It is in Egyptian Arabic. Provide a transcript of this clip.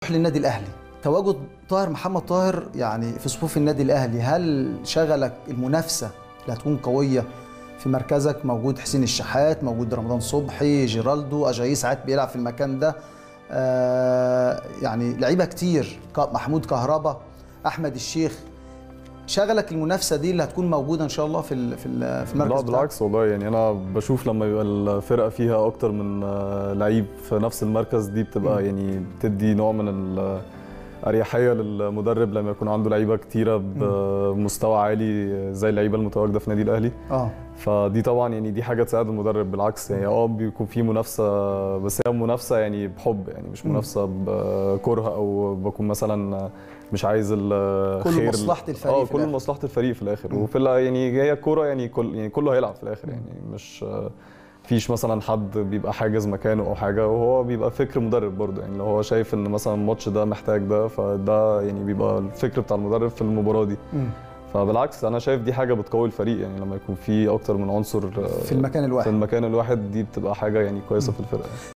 للنادي الاهلي تواجد طاهر محمد طاهر يعني في صفوف النادي الاهلي هل شغلك المنافسه اللي هتكون قويه في مركزك موجود حسين الشحات موجود رمضان صبحي جيرالدو اجاي ساعات بيلعب في المكان ده آه يعني لعيبه كتير ك- محمود كهربا احمد الشيخ شغلك المنافسه دي اللي هتكون موجوده ان شاء الله في ال- في ال- في المركز لا بتاعك؟ بالعكس والله يعني انا بشوف لما يبقى الفرقه فيها اكتر من آه، لعيب في نفس المركز دي بتبقى مم. يعني بتدي نوع من الاريحيه للمدرب لما يكون عنده لعيبه كتيره بمستوى عالي زي اللعيبه المتواجده في النادي الاهلي اه فدي طبعا يعني دي حاجه تساعد المدرب بالعكس يعني اه بيكون في منافسه بس هي منافسه يعني بحب يعني مش مم. منافسه بكره او بكون مثلا مش عايز الخير كل مصلحه الفريق اه في كل الآخر. مصلحه الفريق في الاخر مم. وفي ال- يعني هي الكوره يعني كل يعني كله هيلعب في الاخر يعني مش فيش مثلا حد بيبقى حاجز مكانه او حاجه وهو بيبقى فكر مدرب برضه يعني لو هو شايف ان مثلا الماتش ده محتاج ده فده يعني بيبقى الفكر بتاع المدرب في المباراه دي مم. فبالعكس انا شايف دي حاجه بتقوي الفريق يعني لما يكون في اكتر من عنصر في المكان في الواحد المكان الواحد دي بتبقى حاجه يعني كويسه في الفرقه